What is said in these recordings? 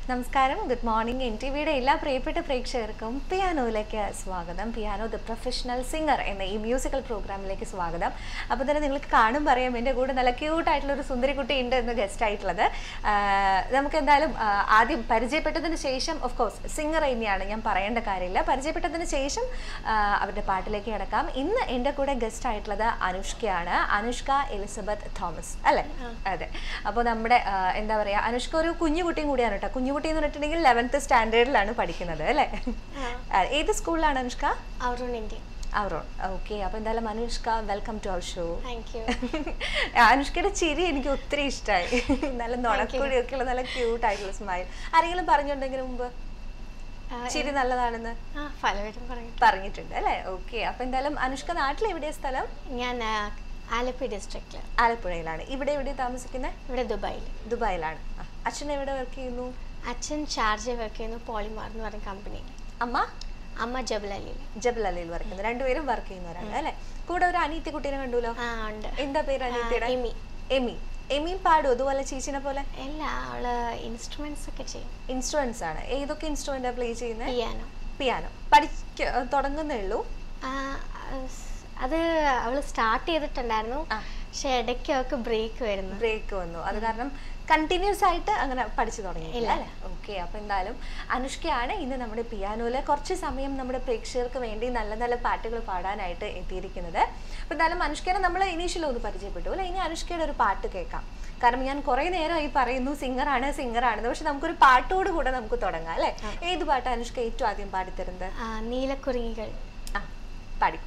നമസ്കാരം good morning N T വിയുടെ എല്ലാ പ്രിയപ്പെട്ട പ്രേക്ഷകർക്കും പിയാനോയിലേക്ക് സ്വാഗതം പിയാനോ ദ പ്രൊഫഷണൽ സിംഗർ എന്ന ഈ മ്യൂസിക്കൽ പ്രോഗ്രാമിലേക്ക് സ്വാഗതം അപ്പോൾ തന്നെ നിങ്ങൾക്ക് കാണുമ്പോൾ അറിയാം എൻ്റെ കൂടെ നല്ല ക്യൂട്ടായിട്ടുള്ള ഒരു സുന്ദരിക്കുട്ടി ഉണ്ട് എന്ന് ഗസ്റ്റ് ആയിട്ടുള്ളത് ആഹ് നമുക്ക് എന്തായാലും ആഹ് ആദ്യം പരിചയപ്പെട്ടതിന് ശേഷം ഓഫ് കോഴ്സ് സിംഗർ തന്നെയാണ് ഞാൻ പറയേണ്ട കാര്യമില്ല പരിചയപ്പെട്ടതിന് ശേഷം ആഹ് അവരുടെ പാട്ടിലേക്ക് കിടക്കാം ഇന്ന് എൻ്റെ കൂടെ ഗസ്റ്റ് ആയിട്ടുള്ളത് അനുഷ്കയാണ് അനുഷ്ക എലിസബത്ത് തോമസ് അല്ലേ അതെ അപ്പോൾ നമ്മുടെ ആഹ് എന്താ പറയുക അനുഷ്ക ഒരു കുഞ്ഞുകുട്ടിയും കൂടിയാണ് കേട്ടോ കുഞ്ഞുകുട്ടി എന്ന് പറഞ്ഞിട്ടുണ്ടെങ്കിൽ ലെവൻത്ത് സ്റ്റാൻഡേർഡിലാണ് പഠിക്കുന്നത് അല്ലേ ആ, ഏത് സ്കൂളിലാണ് Anushka our own India our own okay അപ്പോൾ എന്തായാലും Anushka welcome to our show thank you അനുഷ്കയുടെ ചിരി എനിക്ക് ഒത്തിരി ഇഷ്ടമായി നല്ല നുണക്കുഴിയൊക്കെ ഉള്ള നല്ല ക്യൂട്ട് ആയിട്ടുള്ള സ്മൈൽ ആരെങ്കിലും പറഞ്ഞിട്ടുണ്ടെങ്കിൽ മുമ്പ് ചിരി നല്ലതാണെന്ന് ആ പലവരും പറയും പറഞ്ഞിട്ടുണ്ട് അല്ലേ ഓക്കെ അപ്പൊ എന്തായാലും അനുഷ്ക നാട്ടിൽ എവിടെയാ സ്ഥലം ഞാൻ ആ, ആലപ്പി ഡിസ്ട്രിക്റ്റിൽ ആലപ്പുഴയിലാണ് ഇവിടെ എവിടെ താമസിക്കുന്നത് ഇവിടെ ദുബായിൽ ദുബായിലാണ് ആ, അച്ഛൻ എവിടെ വർക്ക് ചെയ്യുന്നു അച്ഛൻ ഷാർജ വർക്ക് ചെയ്യുന്നു പോളിമാർ എന്ന് പറയുന്ന കമ്പനി അമ്മ അമ്മ ജബലലിയിൽ ജബൽ അലിയിൽ വർക്ക് ചെയ്യുന്നു രണ്ടുപേരും വർക്ക് ചെയ്യുന്നവരാണ് അല്ലേ കൂടെ ഒരു അനീത്തി കുട്ടീനെ കണ്ടുല്ലോ ആ ഉണ്ട് എന്താ പേര് അനീത്തിയുടെ എമി. എമി എമിയും പാടും അതുപോലെ ചേച്ചിനെ പോലെ എല്ലാ അവള് ഇൻസ്ട്രുമെന്റ്സ് ഒക്കെ ചെയ്യും ഇൻസ്ട്രുമെന്റ്സ് ആണ് ഏതൊക്കെ ഇൻസ്ട്രുമെന്റാ പ്ലേ ചെയ്യുന്നത് പിയാനോ പിയാനോ പഠിക്ക തുടങ്ങുന്നേ ഉള്ളൂ അത് അവള് സ്റ്റാർട്ട് ചെയ്തിട്ടുണ്ടായിരുന്നു ആ. പക്ഷെ ഇടയ്ക്ക് അവൾക്ക് ബ്രേക്ക് വരുന്നു ബ്രേക്ക് വന്നു അത് കാരണം കണ്ടിന്യൂസ് ആയിട്ട് അങ്ങനെ പഠിച്ചു തുടങ്ങിയില്ല ഇല്ല. അല്ലേ ഓക്കെ അപ്പൊ എന്തായാലും അനുഷ്കയാണ് ഇന്ന് നമ്മുടെ പിയാനോയില് കുറച്ച് സമയം നമ്മുടെ പ്രേക്ഷകർക്ക് വേണ്ടി നല്ല നല്ല പാട്ടുകൾ പാടാനായിട്ട് എത്തിയിരിക്കുന്നത് അപ്പൊ എന്തായാലും അനുഷ്കനെ നമ്മൾ ഇനീഷ്യൽ ഒന്ന് പരിചയപ്പെട്ടു അല്ലെ ഇനി അനുഷ്കയുടെ ഒരു പാട്ട് കേൾക്കാം കാരണം ഞാൻ കുറെ നേരമായി പറയുന്നു സിംഗറാണ് സിംഗറാണെന്ന് പക്ഷെ നമുക്കൊരു പാട്ടോട് കൂടെ നമുക്ക് തുടങ്ങാം അല്ലെ ഏത് പാട്ട് അനുഷ്ക ഏറ്റവും ആദ്യം പാടിത്തരുന്നത് ആ, നീലക്കുറിങ്ങികൾ ആ പാടിക്കോ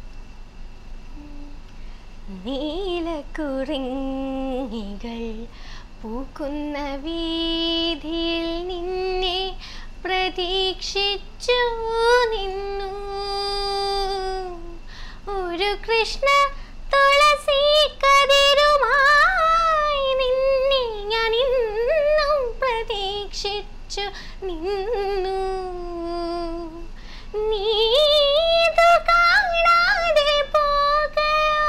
നീലക്കുറിങ്ങികൾ പൂക്കുന്ന വീതിയിൽ നിന്നെ പ്രതീക്ഷിച്ചു നിന്നു ഒരു കൃഷ്ണ തുളസി കതിരുമായി നിന്നെ ഞാൻ ഇന്നും പ്രതീക്ഷിച്ചു നിന്നു നീതു കാണാതെ പോകയോ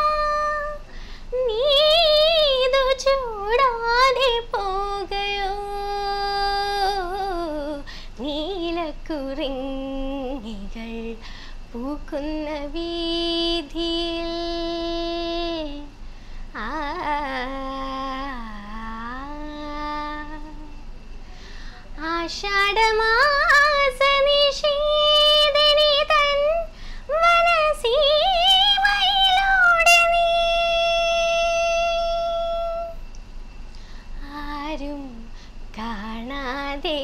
നീതു ചൂടാതെ പോകയോ നീലക്കുറിങ്ങികൾ പൂക്കുന്ന വീതിയിൽ ആ ആഷാഢമാസ നിഷേധിനി തൻ വനസീമയിലൂടെ നീ ആരും കാണാതെ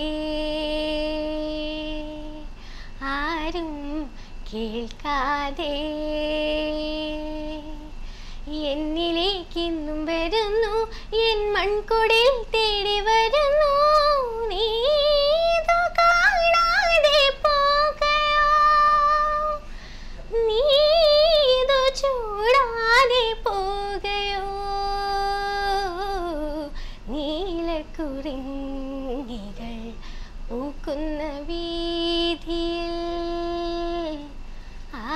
ആരും കേൾക്കാതെ എന്നിലേക്ക് ഇന്നും വരുന്നു എൻ മൺകുടിൽ തേടി വരുന്നു നീതു കാണാതെ പോകയോ നീതു ചൂടാതെ പോകയോ നീലക്കുറിങ്ങികൾ പൂക്കുന്ന വീതിയിൽ ആ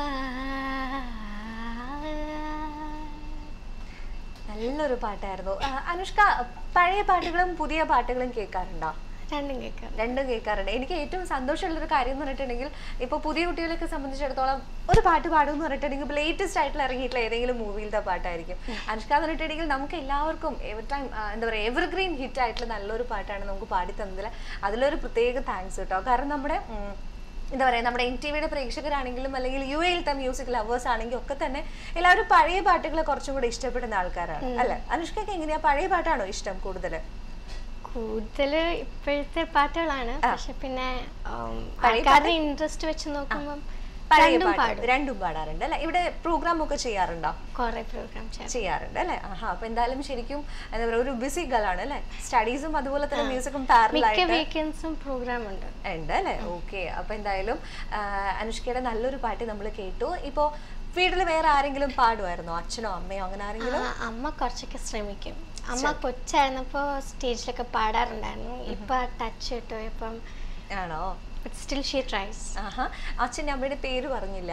നല്ലൊരു പാട്ടായിരുന്നു ആ, അനുഷ്ക പഴയ പാട്ടുകളും പുതിയ പാട്ടുകളും കേൾക്കാറുണ്ടോ രണ്ടും കേൾക്കാം രണ്ടും കേൾക്കാറുണ്ട് എനിക്ക് ഏറ്റവും സന്തോഷമുള്ള ഒരു കാര്യം എന്ന് പറഞ്ഞിട്ടുണ്ടെങ്കിൽ ഇപ്പോൾ പുതിയ കുട്ടികളെയൊക്കെ സംബന്ധിച്ചിടത്തോളം ഒരു പാട്ട് പാടും എന്ന് പറഞ്ഞിട്ടുണ്ടെങ്കിൽ ലേറ്റസ്റ്റ് ആയിട്ടുള്ള ഇറങ്ങിയിട്ടുള്ള ഏതെങ്കിലും മൂവിയിലത്തെ പാട്ടായിരിക്കും അനുഷ്ക എന്ന് പറഞ്ഞിട്ടുണ്ടെങ്കിൽ നമുക്ക് എല്ലാവർക്കും എവർ ടൈം എന്താ പറയുക എവർഗ്രീൻ ഹിറ്റ് ആയിട്ടുള്ള നല്ലൊരു പാട്ടാണ് നമുക്ക് പാടി തന്നതിൽ അതിലൊരു പ്രത്യേക താങ്ക്സ് കേട്ടോ കാരണം നമ്മുടെ ഉം, എന്താ പറയുക നമ്മുടെ എൻ ടി വിയുടെ പ്രേക്ഷകരാണെങ്കിലും അല്ലെങ്കിൽ യു എയിലത്തെ മ്യൂസിക് ലവേഴ്സ് ആണെങ്കിലും ഒക്കെ തന്നെ എല്ലാവരും പഴയ പാട്ടുകളെ കുറച്ചും കൂടി ഇഷ്ടപ്പെടുന്ന ആൾക്കാരാണ് അല്ലെ അനുഷ്കയ്ക്ക് എങ്ങനെയാ പഴയ പാട്ടാണോ ഇഷ്ടം കൂടുതൽ കൂടുതൽ ഇപ്പോഴത്തെ പാട്ടുകളാണ് പക്ഷെ പിന്നെ ഉം, പഴയ ആൾക്കാരുടെ ഇൻട്രസ്റ്റ് വെച്ച് നോക്കുമ്പം പഴയ രണ്ടും പാട്ട് പാടും രണ്ടും പാടാറുണ്ട് അല്ലെ ഇവിടെ പ്രോഗ്രാം ഒക്കെ ചെയ്യാറുണ്ടോ കുറെ പ്രോഗ്രാം ചെയ്യാം ചെയ്യാറുണ്ട് അല്ലെ ആഹാ അപ്പൊ എന്തായാലും ശരിക്കും എന്താ പറയുക ഒരു ബിസി ഗളാണ് അല്ലെ സ്റ്റഡീസും അതുപോലെ തന്നെ മ്യൂസിക്കും മിക്ക പാരലായിട്ട് വീക്കെൻഡ്സും പ്രോഗ്രാം ഉണ്ട് ഉണ്ട് അല്ലെ ഓക്കെ അപ്പൊ എന്തായാലും ആ, അനുഷ്കയുടെ നല്ലൊരു പാട്ട് നമ്മൾ കേട്ടു ഇപ്പോ വീട്ടിൽ വേറെ ആരെങ്കിലും പാടുമായിരുന്നോ അച്ഛനോ അമ്മയോ അങ്ങനെ ആരെങ്കിലും ആ, അമ്മ കുറച്ചൊക്കെ ശ്രമിക്കും അമ്മ കൊച്ചായിരുന്നപ്പോ സ്റ്റേജിലൊക്കെ പാടാറുണ്ടായിരുന്നു ഇപ്പൊ ടച്ച് കിട്ടും ഇപ്പം ആണോ സ്റ്റിൽ ഷീ ട്രൈസ് ആഹാ അച്ഛൻ്റെ അമ്മയുടെ പേര് പറഞ്ഞില്ല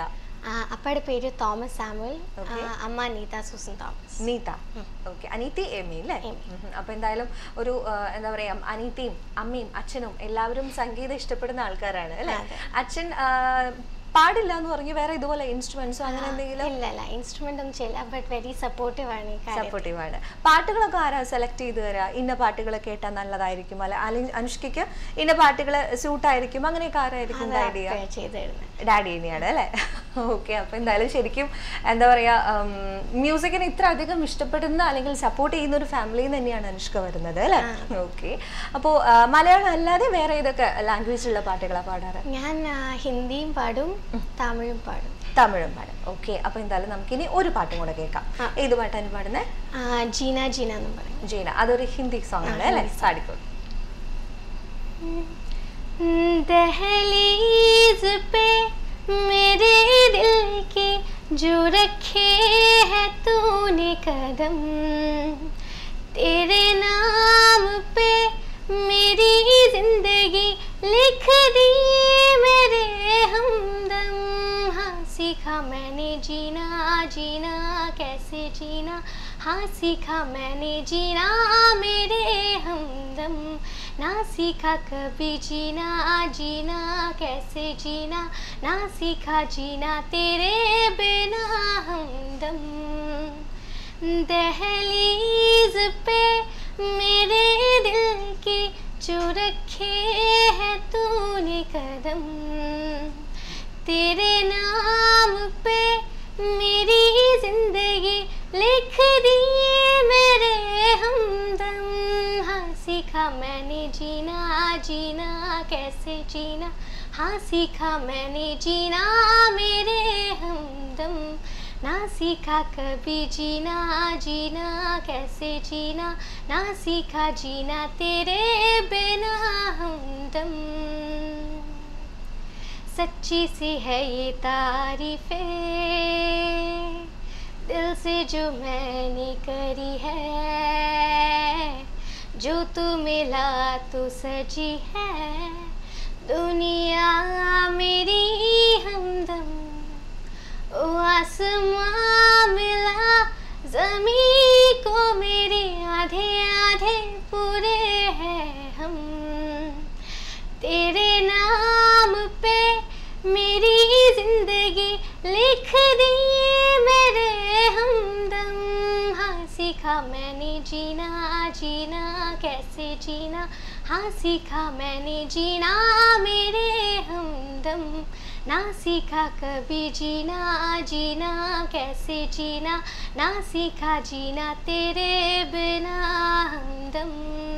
ആ, അപ്പയുടെ പേര് തോമസ് സാമുവൽ Okay. ആ, അമ്മ Neetha Susan Thomas Neetha okay അനീതി എമി അല്ലേ എമി. ഉം. അപ്പൊ എന്തായാലും ഒരു ആ, എന്താ പറയാ അനീതിയും അമ്മയും അച്ഛനും എല്ലാവരും സംഗീതം ഇഷ്ടപ്പെടുന്ന ആൾക്കാരാണ് അല്ലേ അതെ. അച്ഛൻ ആ, പാടില്ല എന്ന് പറഞ്ഞു വേറെ ഇതുപോലെ ഇൻസ്ട്രുമെന്റ്സോ അങ്ങനെ എന്തെങ്കിലും ഇല്ല ഇല്ല ഇൻസ്ട്രുമെന്റ് ഒന്നും ചെയ്യില്ല ബട്ട് വെരി സപ്പോർട്ടീവ് ആണ് ഈ കാര്യം സപ്പോർട്ടീവ് ആണ് പാട്ടുകളൊക്കെ ആരാ സെലക്ട് ചെയ്ത് തരാ ഇന്ന പാട്ടുകൾ കേട്ടാൽ നല്ലതായിരിക്കും അല്ലെ അല്ലെങ്കിൽ അനുഷ്കയ്ക്ക് ഇന്ന പാട്ടുകൾ സ്യൂട്ട് ആയിരിക്കും അങ്ങനെയൊക്കെ ആരായിരിക്കും ഗൈഡ് ചെയ്യുക ചെയ്തു തരുന്നത് ഡാഡി തന്നെയാണ് അല്ലേ ഓക്കെ അപ്പോൾ എന്തായാലും ശരിക്കും എന്താ പറയുക മ്യൂസിക്കിനെ ഇത്ര അധികം ഇഷ്ടപ്പെടുന്ന അല്ലെങ്കിൽ സപ്പോർട്ട് ചെയ്യുന്ന ഒരു ഫാമിലിയിൽ നിന്ന് തന്നെയാണ് അനുഷ്ക വരുന്നത് അല്ലേ ഓക്കെ അപ്പോൾ മലയാളം അല്ലാതെ വേറെ ഏതൊക്കെ ലാംഗ്വേജിലുള്ള പാട്ടുകളാണ് പാടാറ് ഞാൻ ആ, ഹിന്ദിയും പാടും തമിഴും പാടും തമിഴും പാടും ഓക്കെ അപ്പോൾ എന്തായാലും നമുക്കിനി ഒരു പാട്ടും കൂടെ കേൾക്കാം ഏത് പാട്ടാണ് പാടുന്നത് ആ, ജീന ജീന എന്ന് പറയും ജീന അതൊരു ഹിന്ദി സോങ് ആണ് അല്ലേ പാടിക്കോളൂ दहलीज पे मेरे दिल के जो रखे है तूने कदम तेरे नाम पे मेरी जिंदगी लिख दी मेरे हमदम हाँ सीखा मैंने जीना जीना कैसे जीना हाँ सीखा मैंने जीना मेरे हमदम ना सीखा कभी जीना जीना कैसे जीना ना सीखा जीना तेरे बिना हमदम दहलीज पे मेरे दिल के जो रखे है तूने कदम तेरे नाम पे मेरी जिंदगी लिख दी मेरे हमदम हाँ सीखा मैंने जीना जीना कैसे जीना हाँ सीखा मैंने जीना मेरे हमदम ना सीखा कभी जीना जीना कैसे जीना ना सीखा जीना तेरे बिना हमदम सच्ची सी है ये तारीफें दिल से जो मैंने करी है जो तू मिला तो सजी है दुनिया मेरी हमदम ओ आसमां मिला जमी को मेरे आधे आधे पूरे हैं हम तेरे नाम पे मेरी जिंदगी लिख दी मेरे हमदम हाँ सीखा मैंने जीना जीना कैसे जीना हाँ सीखा मैंने जीना मेरे हमदम ना सीखा कभी जीना जीना कैसे जीना ना सीखा जीना तेरे बिना हमदम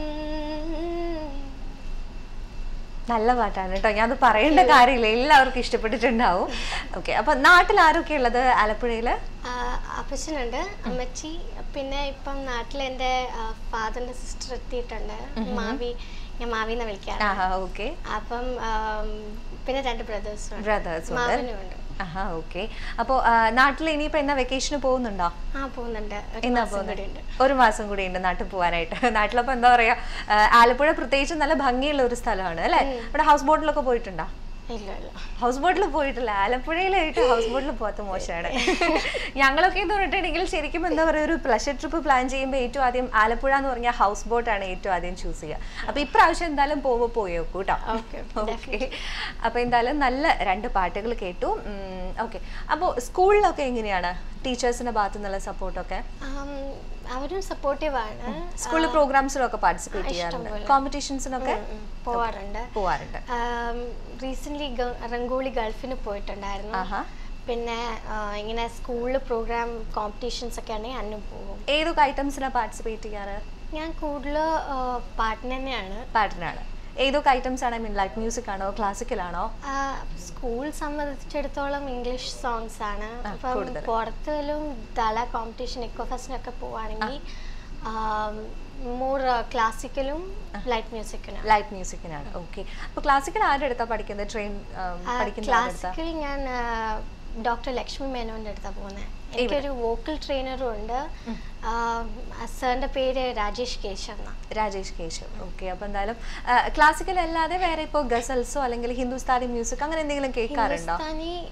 നല്ല പാട്ടാണ് കേട്ടോ ഞാൻ അത് പറയേണ്ട കാര്യമില്ല എല്ലാവർക്കും ഇഷ്ടപ്പെട്ടിട്ടുണ്ടാവും ഓക്കെ അപ്പൊ നാട്ടിൽ ആരൊക്കെ ഉള്ളത് ആലപ്പുഴയില് ആ, അപ്പച്ചനുണ്ട് അമ്മച്ചി പിന്നെ ഇപ്പം നാട്ടിൽ എൻ്റെ ഫാദറിന്റെ സിസ്റ്റർ എത്തിയിട്ടുണ്ട് മാവി ഞാൻ മാവിന്ന് വിളിക്കാറ് ആഹാ ഓക്കെ അപ്പം ആം, പിന്നെ രണ്ട് ബ്രദേഴ്സും ബ്രദേഴ്സ് ഉണ്ട് മാവനും ഉണ്ട് ആഹാ ഓക്കെ അപ്പോൾ നാട്ടിൽ ഇനിയിപ്പോ എന്നാ വെക്കേഷന് പോകുന്നുണ്ടോ ആ പോകുന്നുണ്ട് ഒരു എന്നാ മാസം പോകുന്നത് കൂടി ഉണ്ട് ഒരു മാസം കൂടി ഉണ്ട് നാട്ടിൽ പോകാനായിട്ട് നാട്ടിലപ്പോ എന്താ പറയാ ആ, ആലപ്പുഴ പ്രത്യേകിച്ച് നല്ല ഭംഗിയുള്ള ഒരു സ്ഥലമാണ് അല്ലെ ഇവിടെ ഹൗസ് ബോട്ടിലൊക്കെ പോയിട്ടുണ്ടോ ഇല്ല ഇല്ല ഹൗസ് ബോട്ടിൽ പോയിട്ടില്ല ആലപ്പുഴയിലായിട്ട് ഹൗസ് ബോട്ടിൽ പോകാത്ത മോശമാണ് ഞങ്ങളൊക്കെ എന്ന് പറഞ്ഞിട്ടുണ്ടെങ്കിൽ ശരിക്കും എന്താ പറയുക ഒരു പ്ലഷർ ട്രിപ്പ് പ്ലാൻ ചെയ്യുമ്പോൾ ഏറ്റവും ആദ്യം ആലപ്പുഴ എന്ന് പറഞ്ഞാൽ ഹൗസ് ബോട്ടാണ് ഏറ്റവും ആദ്യം ചൂസ് ചെയ്യുക അപ്പൊ ഇപ്രാവശ്യം എന്തായാലും പോകുമ്പോൾ പോയി നോക്കൂ കേട്ടോ Okay, ഓക്കെ അപ്പൊ എന്തായാലും നല്ല രണ്ട് പാട്ടുകൾ കേട്ടു ഓക്കെ അപ്പോൾ സ്കൂളിലൊക്കെ എങ്ങനെയാണ് ടീച്ചേഴ്സിന്റെ ഭാഗത്തു നിന്നുള്ള സപ്പോർട്ടൊക്കെ ആം, അവരും സപ്പോർട്ടീവ് ആണ് സ്കൂളിൽ പ്രോഗ്രാംസിലൊക്കെ പാർട്ടിസിപ്പേറ്റ് ചെയ്യാറുണ്ട് ഇഷ്ടംപോലെ. കോമ്പറ്റീഷൻസിനൊക്കെ ഉം, പോവാറുണ്ട് പോവാറുണ്ട് റീസെന്റ് റംഗോളി ഗൾഫിന് പോയിട്ടുണ്ടായിരുന്നു ആഹാ പിന്നെ ആ, ഇങ്ങനെ സ്കൂളിൽ പ്രോഗ്രാം കോമ്പറ്റീഷൻസ് ഒക്കെ ആണെങ്കിൽ അന്നും പോകും ഏതൊക്കെ ഐറ്റംസിനാണ് പാർട്ടിസിപ്പേറ്റ് ചെയ്യാറ് ഞാൻ കൂടുതൽ പാട്ടിന് തന്നെയാണ് പാട്ടിനാണ് ഏതൊക്കെ ഐറ്റംസ് ആണ് ഐ മീൻ ലൈറ്റ് മ്യൂസിക് ആണോ ക്ലാസിക്കൽ ആണോ സ്കൂൾ സംബന്ധിച്ചിടത്തോളം ഇംഗ്ലീഷ് സോങ്സ് ആണ് ആ, അപ്പം കൂടുതൽ. പുറത്തും ദള കോമ്പറ്റീഷൻ എക്കോ ഫെസ്റ്റിനൊക്കെ പോവാണെങ്കിൽ മോർ ക്ലാസിക്കലും ലൈറ്റ് മ്യൂസിക്കിനും ലൈറ്റ് മ്യൂസിക്കിനാണ് ഓക്കെ അപ്പൊ ക്ലാസിക്കൽ ആരുടെ അടുത്താ പഠിക്കുന്നത് ട്രെയിൻ പഠിക്കുന്ന ആരുടെ അടുത്താ? ക്ലാസിക്കൽ ഞാൻ ഡോക്ടർ ലക്ഷ്മി മേനോന്റെ അടുത്താണ് പോകുന്നത് എനിക്കൊരു വോക്കൽ ട്രെയിനറും ഉണ്ട് സാറിന്റെ പേര് രാജേഷ് കേശവ് എന്നാ രാജേഷ് കേശവ് ഓക്കെ അപ്പൊ എന്തായാലും ക്ലാസിക്കൽ അല്ലാതെ വേറെ ഇപ്പോൾ ഗസൽസോ അല്ലെങ്കിൽ ഹിന്ദുസ്ഥാനി മ്യൂസിക് അങ്ങനെ എന്തെങ്കിലും കേൾക്കാറുണ്ടോ ഹിന്ദുസ്ഥാനി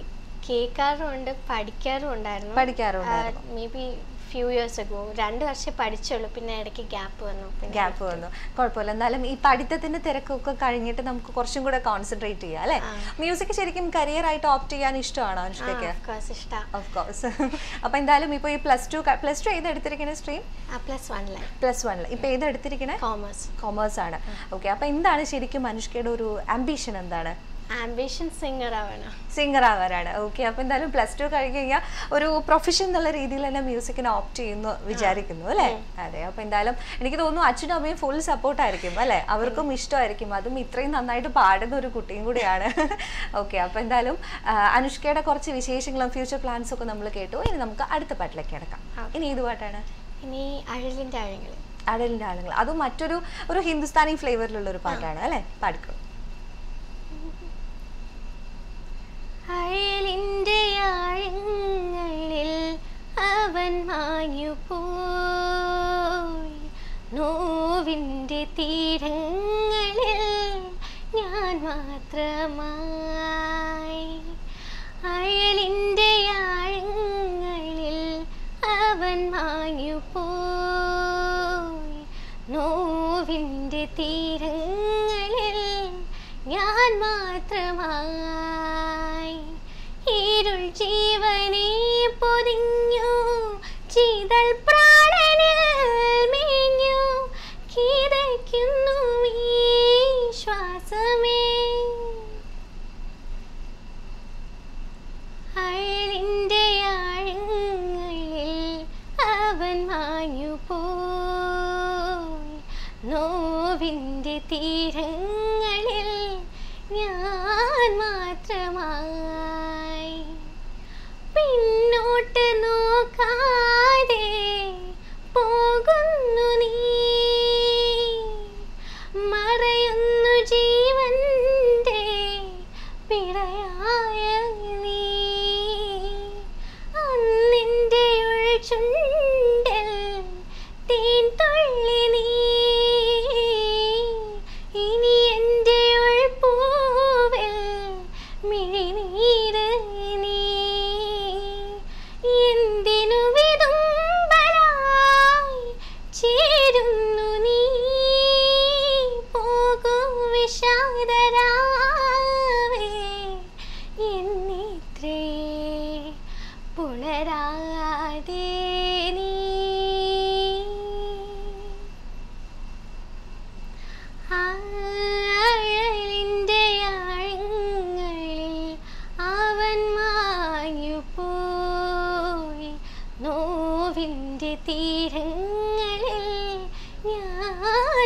കേൾക്കാറുമുണ്ട് പഠിക്കാറും ഉണ്ടായിരുന്നു പഠിക്കാറുണ്ടായിരുന്നു. Maybe few years ago രണ്ട് വർഷം പഠിച്ചുള്ളൂ പിന്നെ ഇടയ്ക്ക് ഗ്യാപ്പ് വന്നു പിന്നെ ഗ്യാപ്പ് വന്നു കുഴപ്പമില്ല എന്നാലും ഈ പഠിത്തത്തിന്റെ തിരക്കൊക്കെ കഴിഞ്ഞിട്ട് നമുക്ക് കുറച്ചും കൂടെ കോൺസെൻട്രേറ്റ് ചെയ്യാം അല്ലേ മ്യൂസിക് ശരിക്കും കരിയർ ആയിട്ട് ഓപ്റ്റ് ചെയ്യാൻ ഇഷ്ടമാണോ അനുഷ്കയ്ക്ക് കോഴ്സ് ഇഷ്ടമാണ് ഓഫ് കോഴ്സ് അപ്പൊ എന്തായാലും ഇപ്പൊ ഈ പ്ലസ് ടു പ്ലസ് ടു ഏത് എടുത്തിരിക്കുന്ന സ്ട്രീം പ്ലസ് വണ്ണിലെ പ്ലസ് വണ്ണിൽ ഇപ്പൊ ഏത് എടുത്തിരിക്കണേ കോമേഴ്സ് കോമേഴ്സ് ആണ് ഓക്കെ അപ്പൊ എന്താണ് ശരിക്കും അനുഷ്കയുടെ ഒരു ആംബിഷൻ എന്താണ് ആംബിഷൻ സിംഗർ ആവണം സിംഗർ ആവാനാണ് ഓക്കെ അപ്പൊ എന്തായാലും പ്ലസ് ടു കഴിഞ്ഞ് കഴിഞ്ഞാൽ ഒരു പ്രൊഫഷൻ എന്നുള്ള രീതിയിൽ തന്നെ മ്യൂസിക്കിനെ ഓപ്റ്റ് ചെയ്യുന്നു വിചാരിക്കുന്നു അല്ലേ അതെ അപ്പൊ എന്തായാലും എനിക്ക് തോന്നുന്നു അച്ഛനും അമ്മയും ഫുൾ സപ്പോർട്ട് ആയിരിക്കും അല്ലേ അവർക്കും ഇഷ്ടമായിരിക്കും അതും ഇത്രയും നന്നായിട്ട് പാടുന്ന ഒരു കുട്ടിയും കൂടിയാണ് ഓക്കെ അപ്പൊ എന്തായാലും ആ, അനുഷ്കയുടെ കുറച്ച് വിശേഷങ്ങളും ഫ്യൂച്ചർ പ്ലാൻസും ഒക്കെ നമ്മൾ കേട്ടു ഇനി നമുക്ക് അടുത്ത പാട്ടിലേക്ക് കിടക്കാം ഇനി ഏത് പാട്ടാണ് ഇനി അഴലിൻ്റെ ആഴങ്ങളിൽ അടലിന്റെ ആളുകൾ അതും മറ്റൊരു ഒരു ഹിന്ദുസ്ഥാനി ഫ്ലേവറിലുള്ള ഒരു പാട്ടാണ് അല്ലേ പാടിക്കോ അയലിൻ്റെ ആഴങ്ങളിൽ അവൻ മാഞ്ഞു പോയി നോവിൻ്റെ തീരങ്ങളിൽ ഞാൻ മാത്രമായി അയലിൻ്റെ ആഴങ്ങളിൽ അവൻ മാഞ്ഞു പോയി നോവിൻ്റെ തീരങ്ങളിൽ ഞാൻ മാത്രമായി ഇരുൾ ജീവനെ പൊതിഞ്ഞു ചീതൽ പ്രാണനിൽ മേഞ്ഞു കിതയ്ക്കുന്നു ഈ ശ്വാസമേ അയലിൻ്റെ ആഴങ്ങളിൽ അവൻ മാഞ്ഞു പോയി നോവിൻ്റെ തീരങ്ങളിൽ ഞാൻ മാത്രമായി പിന്നോട്ട് നോക്കാതെ പോകുന്നു നീ മറയുന്നു ജീവന്റെ പിടയായ നീ അന്നിൻ്റെ ഉൾച്ചുണ്ടിൽ തേൻ തുള്ളി നീ ഇനി എൻ്റെ ഉൾപ്പൂവിൽ മിഴിനീര് നീ എന്തിനു വിതുമ്പലായി ചേരുന്നു നീ പോകൂ വിഷാദരാവേ എന്നിത്രേ പുണരാതെ നീ ആഴലിൻ്റെ ആഴങ്ങളിൽ അവൻ മാഞ്ഞു പോയി നോവിൻ്റെ തീരങ്ങളിൽ ഞാൻ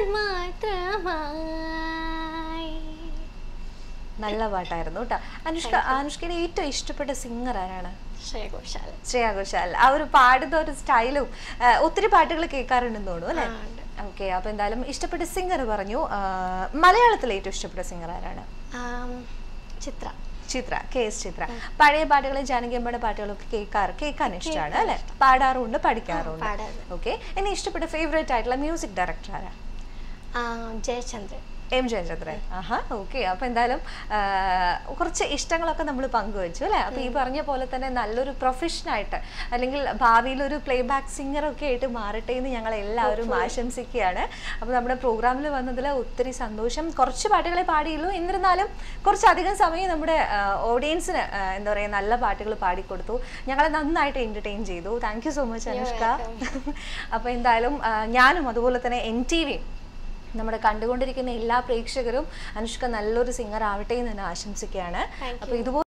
മാത്രമായി നല്ല പാട്ടായിരുന്നു കേട്ടോ അനുഷ്ക അനുഷ്കയുടെ ഏറ്റവും ഇഷ്ടപ്പെട്ട സിംഗർ ആരാണ് ശ്രേയ ഘോഷാൽ ശ്രേയ ഘോഷാൽ ആ ഒരു പാടുന്ന ഒരു സ്റ്റൈലും ഒത്തിരി പാട്ടുകൾ കേൾക്കാറുണ്ടെന്ന് തോന്നുന്നു അല്ലേ ആ, ഉണ്ട്. ഓക്കെ അപ്പൊ എന്തായാലും ഇഷ്ടപ്പെട്ട സിംഗർ പറഞ്ഞു ആ, മലയാളത്തിലെ ഏറ്റവും ഇഷ്ടപ്പെട്ട സിംഗർ ആരാണ് ആം, ചിത്ര ചിത്ര കെ എസ് ചിത്ര പഴയ പാട്ടുകളും ജാനകിയമ്മയുടെ പാട്ടുകളൊക്കെ കേൾക്കാറ് കേൾക്കാൻ ഇഷ്ടമാണ് അല്ലെ പാടാറുണ്ട് പഠിക്കാറുണ്ട് പാടാറുണ്ട്. ഓക്കെ എന്നെ ഇഷ്ടപ്പെട്ട ഫേവറേറ്റ് ആയിട്ടുള്ള മ്യൂസിക് ഡയറക്ടർ ആരാ ആ, ജയചന്ദ്രൻ എം ജയചന്ദ്രൻ ആഹാ ഓക്കെ അപ്പൊ എന്തായാലും ആ, കുറച്ച് ഇഷ്ടങ്ങളൊക്കെ നമ്മൾ പങ്കുവെച്ചു അല്ലെ അപ്പൊ ഈ പറഞ്ഞ പോലെ തന്നെ നല്ലൊരു പ്രൊഫഷനായിട്ട് അല്ലെങ്കിൽ ഭാവിയിൽ ഒരു പ്ലേ ബാക്ക് സിംഗർ ഒക്കെ ആയിട്ട് മാറട്ടെ എന്ന് ഞങ്ങൾ എല്ലാവരും ആശംസിക്കുകയാണ് അപ്പൊ നമ്മുടെ പ്രോഗ്രാമിൽ വന്നതിൽ ഒത്തിരി സന്തോഷം കുറച്ച് പാട്ടുകളെ പാടിയുള്ളൂ എന്നിരുന്നാലും കുറച്ചധികം സമയം നമ്മുടെ ഓഡിയൻസിന് എന്താ പറയുക നല്ല പാട്ടുകൾ പാടിക്കൊടുത്തു ഞങ്ങളെ നന്നായിട്ട് എന്റർടൈൻ ചെയ്തു thank you so much Anushka അപ്പൊ എന്തായാലും ആ, ഞാനും അതുപോലെ തന്നെ എൻ ടി വിയും നമ്മുടെ കണ്ടുകൊണ്ടിരിക്കുന്ന എല്ലാ പ്രേക്ഷകരും അനുഷ്ക നല്ലൊരു സിംഗർ ആവട്ടെ എന്ന് തന്നെ ആശംസിക്കുകയാണ് Thank അപ്പൊ ഇതുപോലെ